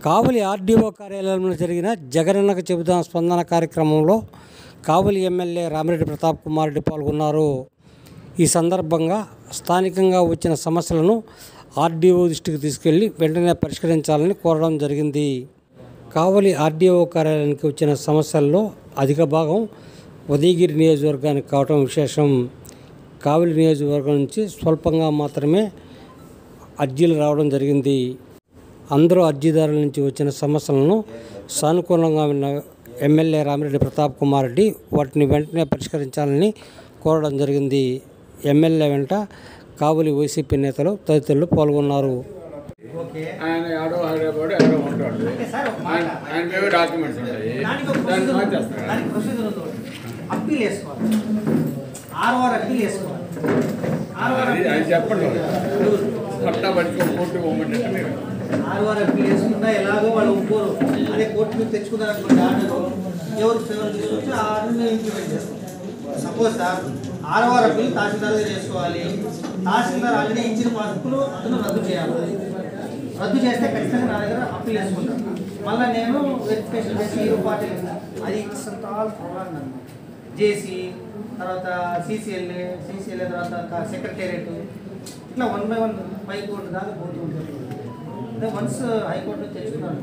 కావలి RDO కార్యాలయంలో జరిగిన జగనన్నకు చెబుదాం స్పందన కార్యక్రమంలో కావలి ఎమ్మెల్యే రామిరెడ్డి ప్రతాప్ కుమార్ రెడ్డి పాల్గొన్నారు ఈ సందర్భంగా స్థానికంగా వచ్చిన సమస్యలను ఆర్డీఓ దృష్టికి తీసుకెళ్లి వెంటనే పరిష్కరించాలని కోరడం జరిగింది కావలి ఆర్డీఓ కార్యాలయానికి వచ్చిన సమస్యల్లో అధిక భాగం ఉదయగిరి నియోజకవర్గానికి కావటం విశేషం కావలి నియోజకవర్గం నుంచి స్వల్పంగా మాత్రమే అర్జీలు రావడం జరిగింది అందరూ అర్జీదారుల నుంచి వచ్చిన సమస్యలను సానుకూలంగా ఉన్న ఎమ్మెల్యే రామిరెడ్డి ప్రతాప్ కుమార్ రెడ్డి వాటిని వెంటనే పరిష్కరించాలని కోరడం జరిగింది ఎమ్మెల్యే వెంట కావలి వైసీపీ నేతలు తదితరులు పాల్గొన్నారు ఆయన ఆడో ఆడేవాడు ఎవరో ఉంటాడు ఆయన ఆయన మీద డాక్యుమెంట్స్ ఉంటాయి దానికి ఒక దాన్ని ప్రొసీజర్ మార్చేస్తాడు దానికి ప్రొసీజర్ ఉంది ఒకటి. అప్పీల్ వేసుకోవాలి ఆర్ఓఆర్ అప్పీల్ వేసుకోవాలి ఆర్ఓఆర్ అది ఆయన చెప్పండి పట్టా పట్టుకొని కోర్టు పోమంటే మీరు ఆర్ఓఆర్ అప్పీల్ వేసుకున్నా ఎలాగో వాళ్ళు ఒప్పుకోరు అదే కోర్టు మీద తెచ్చుకున్నారు అనుకోండి ఆర్డర్ ఎవరు ఫేవర్ తీసుకొచ్చి ఆ ఆర్డర్ని ఇంప్లిమెంట్ చేస్తాం suppose sir ROR appeal tahsildar చేసుకోవాలి తహసీల్దార్ ఆల్రెడీ ఇచ్చిన మార్కులు అతను రద్దు చేయాలి రద్దు చేస్తే ఖచ్చితంగా నా దగ్గర అప్పీల్ వేసుకుంటాను మళ్ళీ నేను వెరిఫికేషన్ చేసి ఈ పార్టీ అది ఇట్స్ ఆల్ ప్రోగ్రామ్ జేసీ తర్వాత సీసీఎల్ఏ సీసీఎల్ఏ తర్వాత సెక్రటేరియట్ ఇట్లా వన్ బై వన్ పై కోర్టు దాకా పోతూ ఉంటుంది అదే వన్స్ హైకోర్టు నుంచి తెచ్చుకున్నాను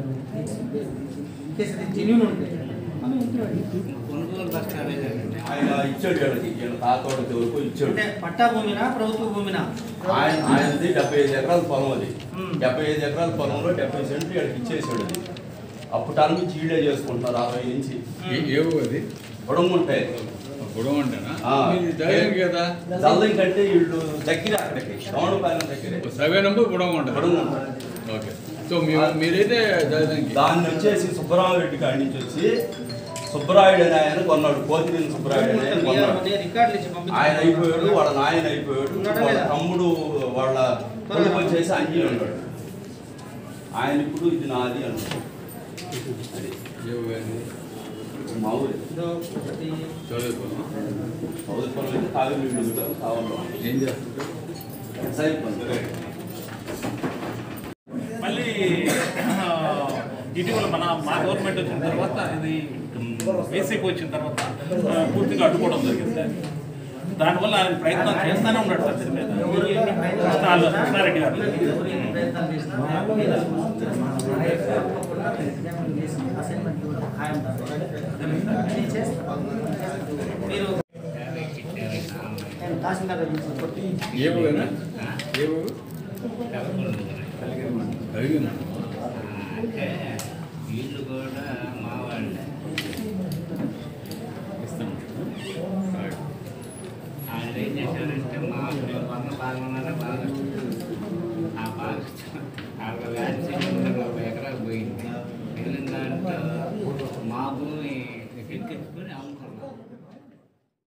కేసు అది జెన్యున్ ఉంటే మనం ఇంప్లిమెంట్ ఆయన ఇచ్చాడు వీళ్ళకి వీళ్ళ తాతోడి వరకు ఇచ్చాడు అంటే పట్టా భూమినా ప్రభుత్వ భూమినా ఆయన ఆయనది డెబ్బై ఐదు ఎకరాల పొలం అది మ్మ్. డెబ్బై ఐదు ఎకరాల పొలంలో డెబ్బై సెంట్లు వీళ్ళకి ఇచ్చేసాడు అది అప్పుడు నుంచి ఈడే చేసుకుంటున్నారు అరవై నుంచి ఏ- ఏ ఊరు అది ఉంటాయి గొడవ అంటేనా ఆ. మీది ధైర్యం కదా జల్లం కంటే వీళ్ళు దగ్గర అక్కడికి దోమలపాలెం దగ్గరే సర్వే నంబర్ గొడవ ఉంటుంది గొడవ ఉంటుంది. ఓకే సో మీ మీరైతే ధైర్యానికి దాన్ని వచ్చేసి సుబ్బరామరెడ్డి కాడి నుంచి వచ్చి సుబ్బరాయుడు అనే ఆయన కొన్నాడు కోతినేని సుబ్బరాయుడు అనే ఆయన కొన్నాడు రికార్డులు ఇచ్చి ఆయన అయిపోయాడు పంపించారు వాళ్ళ నాయన అయిపోయాడు ఉన్నాడా వాళ్ళ లేదా? తమ్ముడు వాళ్ళ కొడుకు వచ్చేసి అంజీలు ఉన్నాడు ఆయన ఇప్పుడు ఇది నాది అన్నాడు అది ఏ ఊరు అది? మా ఊరి ఇదో ఒకటి చదువుకోను సౌదీ పొలం అయితే కావేరి నీళ్ళు కావాలి ఏం చేస్తారు వ్యవసాయం పనులు. మళ్ళీ ఆ, ఇటీవల మన మా గవర్నమెంట్ వచ్చిన తర్వాత ఇది బేసిక్ వచ్చిన తర్వాత ఆ, పూర్తిగా అడ్డుకోవడం జరిగింది దానివల్ల ఆయన ప్రయత్నం చేస్తానే ఉన్నాడు సార్ దీని మీద ఎవరు ఎన్ని ప్రయత్నాలు కృష్ణాలు- చేసినా, కృష్ణారెడ్డి గారు ఎవరు ఎన్ని ప్రయత్నాలు చేసినా, మీద అసైన్మెంట్ కూడా ఖాయం నేను చేస్తాను. మీరు నేను తహసీల్దార్ దగ్గర తీసుకొచ్చి ఏ ఊరేనా ఏ ఊరు కలిగిన అంటే వీళ్ళు కూడా మా వాళ్ళే ఇస్తాం ఆయన ఏం చేశారంటే మా మేము కొన్న భాగంలోనే బాగా ఆ బాగా అరవై వేల నలభై ఎకరాలు పోయింది మిగిలిన దాంట్లో మా భూమి ఎక్కించుకొని అమ్ముకున్నాం